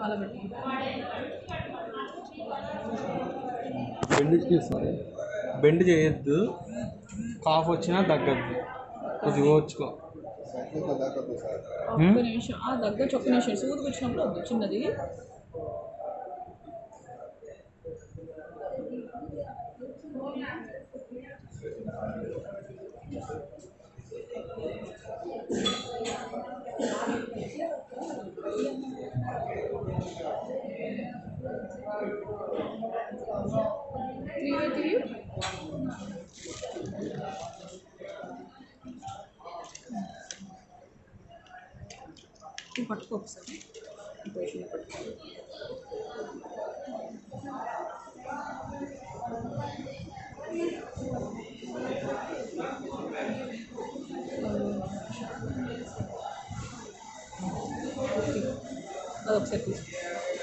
అలా పెట్టు బెండ్ తీసుకోవాలి బెండ్ చేయొద్దు కాఫ్ వచ్చినా తగ్గద్దు కొద్దిగా ఓర్చుకో ఒక్క నిమిషం ఆ దగ్గర ఒక్క నిమిషం సూదికి వచ్చినప్పుడు వద్దు చిన్నది త్రీ బై త్రీ ఇది పట్టుకో ఒకసారి ఈ పొజిషన్లో పట్టుకో అది ఒకసారి తీసుకో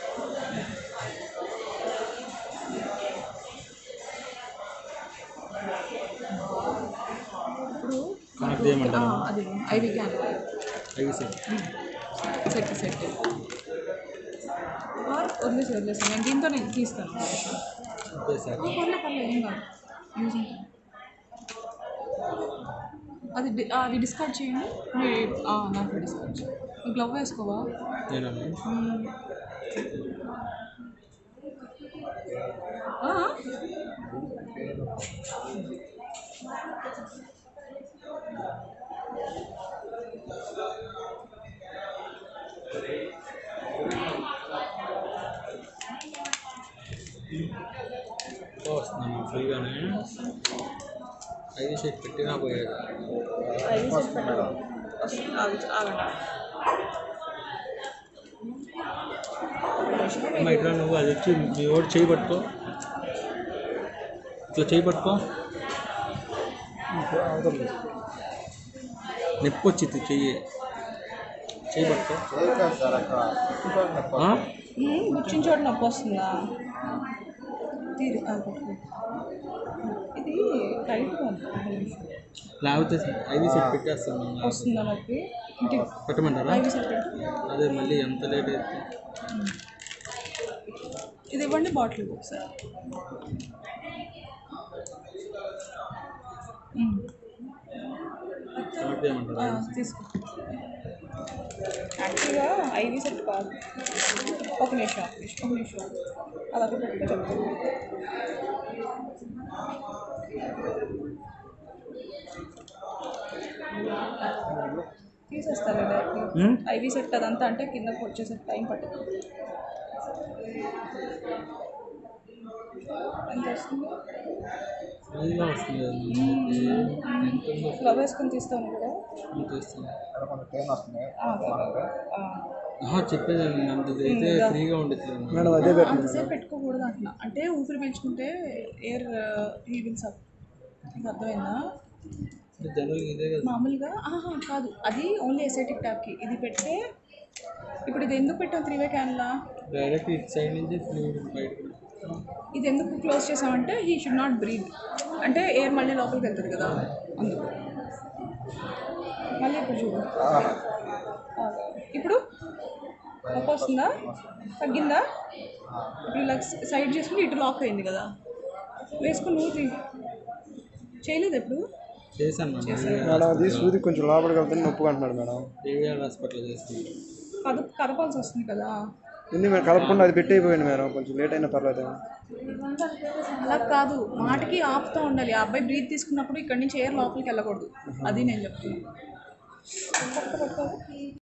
ఇప్పుడు కనెక్ట్ చేయమంటారా ఆ, అది ఐవి క్యాన్ అవి సెట్ సెట్ సెట్ ఆర్ వదిలేసి వదిలేసి నేను దీంతో నేను తీస్తాను చెప్పేసారు పర్లే పర్లే ఏం కాదు యూజ్ ఉంటుంది. అది డి- అది డిస్కార్డ్ చేయండి మీ- ఆ, నాకు డిస్కార్డ్ చేయండి గ్లవ్ వేసుకోవా నేనన్నా మ్మ్. ఆ? వస్తున్నాను ఫ్రీగానే ఐదు సెట్ పెట్టినా పోయేది ఐదు సెట్ పెట్టండి. వస్తుంది. ఆగు- ఆగండి అమ్మ ఇట్లా నువ్వు అది వచ్చి మీ ఓడి చేయి పట్టుకో ఇట్లా చేయి పట్టుకో నొప్పి వచ్చింది చెయ్యి చేయి పట్టుకో ఆ? మ్మ్, కూర్చుని చోట నొప్పి వస్తుందా తీరి ఆ, పట్టుకో. ఇది టైట్గా ఉంది ఒక నిమిషం. లేకపోతే ఐదు సెట్ పెట్టేస్తాను వస్తుందా నొప్పి ఇంటికి పెట్టమంటారా ఐదు సెట్ పెట్టు అదే మళ్ళీ ఎంత లేట్ అయితే ఇది ఇవ్వండి బాటిల్ ఒకసారి మ్మ్. కనెక్ట్ ఆ, చేయమంటారా తీసుకో యాక్చువల్గా ఐవి సెట్ కాదు ఒక నిమిషం ఒక నిమిషం ఒక నిమిషం అలా పెట్టుకో చెప్తాను తీసేస్తాను మ్మ్? ఐవి సెట్ అదంతా అంటే కిందకు వచ్చేసరికి టైం పట్టదు ఎంత వస్తుంది ఫ్రీగా వస్తుంది కదా మనకి. ఎంత ఉందో ఫ్లవ్ వేసుకొని తీస్తాను కూడా అంత ఇస్తుంది. ఆ, ఆ. ఆహా, చెప్పేది అంత అయితే ఫ్రీగా ఉండేది మేడం అదే పెట్టండి అంతసేపు పెట్టుకోకూడదు అంటున్నా అంటే ఊపిరి పీల్చుకుంటే ఎయిర్ హీవిల్స్ అప్ నీకు అర్థమైందా జనరల్ ఇదే కదా మామూలుగా ఆహా కాదు అది ఓన్లీ ఎసైటిక్ ట్యాప్కి ఇది పెడితే ఇప్పుడు ఇది ఎందుకు పెట్టాం త్రీ వే క్యాన్లా డైరెక్ట్ ఇటు సైడ్ నుంచి ఫ్లూయిడ్ బయటకు ఇది ఎందుకు క్లోజ్ చేసామంటే హీ షుడ్ నాట్ బ్రీద్ అంటే ఎయిర్ మళ్ళీ లోపలికి వెళ్తుంది కదా అందుకు మళ్ళీ ఇప్పుడు చూడు ఆగు. ఇప్పుడు నొప్పి వస్తుందా తగ్గిందా ఇప్పుడు ఇలా సైడ్ చేసుకుని ఇటు లాక్ అయింది కదా వేసుకుని నువ్వు తీ చేయలేదు ఎప్పుడు చేశాను మేడం మేడం అది సూది కొంచెం లోపలికి వెళ్తే నొప్పుగా అంటున్నాడు మేడం ఏవిఆర్ హాస్పిటల్ చేస్తున్నాను కద కదపాల్సి వస్తుంది కదా ఎందుకు మేము కలపకుండా అది పెట్టయిపోయింది మేడం కొంచెం లేట్ అయినా పర్లేదు అలా కాదు మాటకి ఆపుతూ ఉండాలి ఆ అబ్బాయి బ్రీత్ తీసుకున్నప్పుడు ఇక్కడి నుంచి ఎయిర్ లోపలికి వెళ్ళకూడదు అది నేను చెప్తున్నాను పట్టుకో, పట్టుకో.